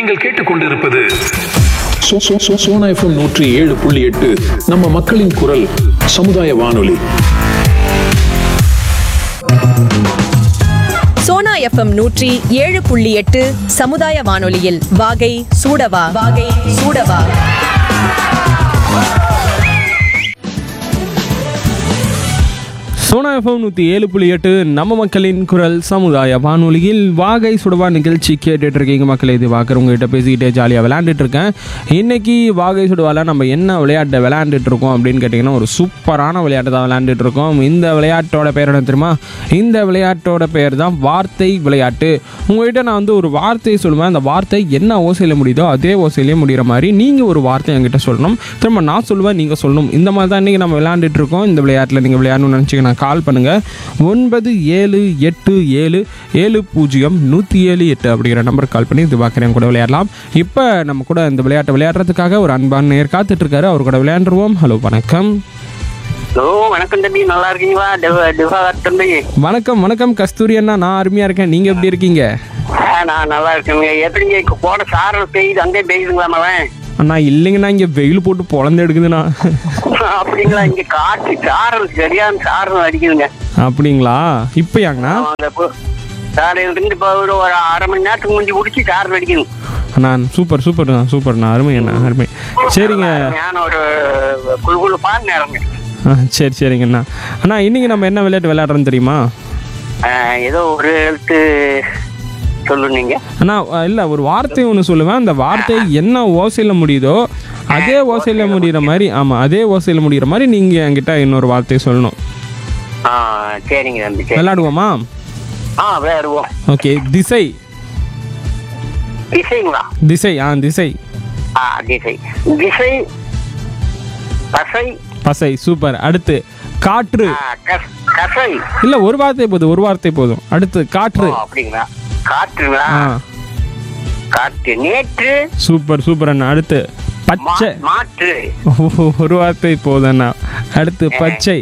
நீங்கள் கேட்டுக்கொண்டிருப்பது சோ- சோ- சோ- சோனா எஃப்எம் நூற்றி ஏழு புள்ளி எட்டு நம்ம மக்களின் குரல் சமுதாய வானொலி சோனா எஃப்எம் நூற்றி ஏழு புள்ளி எட்டு சமுதாய வானொலியில் வாகை சூடவா வாகை சூடவா சோனா எஃப்எம் நூற்றி ஏழு புள்ளி எட்டு நம்ம மக்களின் குரல் சமுதாய வானொலியில் வாகை சுடவா நிகழ்ச்சி கேட்டுட்டு இருக்கீங்க மக்களே இது பார்க்குற உங்ககிட்ட பேசிக்கிட்டே ஜாலியாக விளையாண்டுட்டு இருக்கேன் இன்னைக்கு வாகை சுடுவால நம்ம என்ன விளையாட்டை விளையாண்டுட்டு இருக்கோம் அப்படின்னு கேட்டிங்கன்னா ஒரு சூப்பரான விளையாட்டு தான் விளையாண்டுட்டு இருக்கோம் இந்த விளையாட்டோட பேர் என்ன தெரியுமா இந்த விளையாட்டோட பேர் தான் வார்த்தை விளையாட்டு உங்ககிட்ட நான் வந்து ஒரு வார்த்தையை சொல்லுவேன் அந்த வார்த்தை என்ன ஓசையில் முடியுதோ அதே ஓசையிலே முடிகிற மாதிரி நீங்கள் ஒரு வார்த்தை என்கிட்ட சொல்லணும் திரும்ப நான் சொல்லுவேன் நீங்கள் சொல்லணும் இந்த மாதிரி தான் இன்றைக்கி நம்ம விளையாண்டுட்டு இருக்கோம் இந்த விளையாட்டில் நீங்கள் விளையாடணும்னு நினச்சிங்கன்னா கால் பண்ணுங்கள் ஒன்பது ஏழு எட்டு ஏழு ஏழு பூஜ்ஜியம் நூற்றி ஏழு எட்டு அப்படிங்கிற நம்பருக்கு கால் பண்ணி இது பார்க்குறேன் கூட விளையாடலாம் இப்போ நம்ம கூட இந்த விளையாட்டை விளையாடுறதுக்காக ஒரு அன்பான நேர் காத்துட்டு இருக்காரு அவர் கூட விளையாண்டுருவோம் ஹலோ வணக்கம் ஹலோ வணக்கம் தம்பி நல்லா இருக்கீங்களா டிவா திவாகர் தம்பி வணக்கம் வணக்கம் கஸ்தூரி அண்ணா நான் அருமையாக இருக்கேன் நீங்கள் எப்படி இருக்கீங்க ஆ, நான் நல்லா இருக்கேங்க எப்படிங்க இப்போ போட சாரல் பெய்யுது அங்கே பெய்யுதுங்களா மவன் அண்ணா இல்லைங்கண்ணா இங்கே வெயில் போட்டு பொழந்து எடுக்குதுண்ணா அப்படிங்களா இங்க காற்று சாரல் சரியான சாரல் அடிக்குதுங்க அப்படிங்களா இப்போயாங்கண்ணா ஆமாங்க இப்போ சாரல் இருந்து இப்போ ஒரு ஒரு அரை மணி நேரத்துக்கு முந்தி பிடிச்சி சாரல் அடிக்குது அண்ணா சூப்பர் சூப்பர்ண்ணா சூப்பர்ண்ணா அருமை அண்ணா அருமை சரிங்க ஞான ஒரு குழுகுழுப்பான நேரங்க ஆ சரி சரிங்கண்ணா அண்ணா இன்னைக்கு நம்ம என்ன விளையாட்டு விளையாடுறோன்னு தெரியுமா ஆ, ஏதோ ஒரு எழுத்து சொல்லுனீங்க அண்ணா இல்லை ஒரு வார்த்தை ஒன்று சொல்லுவேன் அந்த வார்த்தை என்ன ஓசையில் முடியுதோ அதே ஓசையில் முடிகிற மாதிரி ஆமாம் அதே ஓசையில் முடிகிற மாதிரி நீங்கள் என்கிட்ட இன்னொரு வார்த்தையை சொல்லணும் ஆ சரிங்க தம்பி சரி விளையாடுவோமா ஆ விளையாடுவோம் ஓகே திசை திசைங்களா திசை ஆ திசை ஆ திசை திசை பசை பசை சூப்பர் அடுத்து காற்று ஆ, கஸ்- கசை இல்லை ஒரு வார்த்தை போதும் ஒரு வார்த்தை போதும் அடுத்து காற்று ஓ, அப்படிங்களா காற்றுங்களா ஆ காற்று நேற்று சூப்பர் சூப்பர் அண்ணா அடுத்து மா- பச்சை மாற்று ஓ, ஒரு வார்த்தை போதுண்ணா அடுத்து பச்சை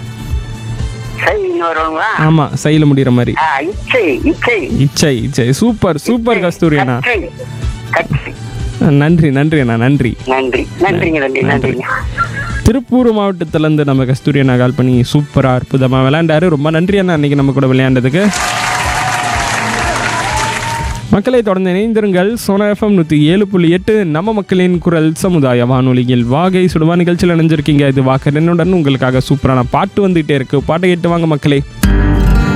சை இன்னொருங்களா ஆமாம் சையில் முடிகிற மாதிரி ஆ, இச்சை இச்சை இச்சை இச்சை சூப்பர் சூப்பர் கஸ்தூரி அண்ணா கச்சை கச்சை நன்றி நன்றி அண்ணா நன்றி நன்றி நன்றிங்க நன்றி நன்றிங்க திருப்பூர் மாவட்டத்திலேருந்து நம்ம கஸ்தூரி அண்ணா கால் பண்ணி சூப்பராக அற்புதமாக விளையாண்டாரு ரொம்ப நன்றி அண்ணா அன்னைக்கு நம்ம கூட விளையாண்டதுக்கு மக்களை தொடர்ந்து இணைந்திருங்கள் சோனா எஃப்எம் நூற்றி ஏழு புள்ளி எட்டு நம்ம மக்களின் குரல் சமுதாய வானொலியில் வாகை சுடுவா நிகழ்ச்சியில் இணைஞ்சிருக்கீங்க இது வாக்கரனுடன் உங்களுக்காக சூப்பரான பாட்டு வந்துகிட்டே இருக்கு பாட்டை கேட்டு வாங்க மக்களே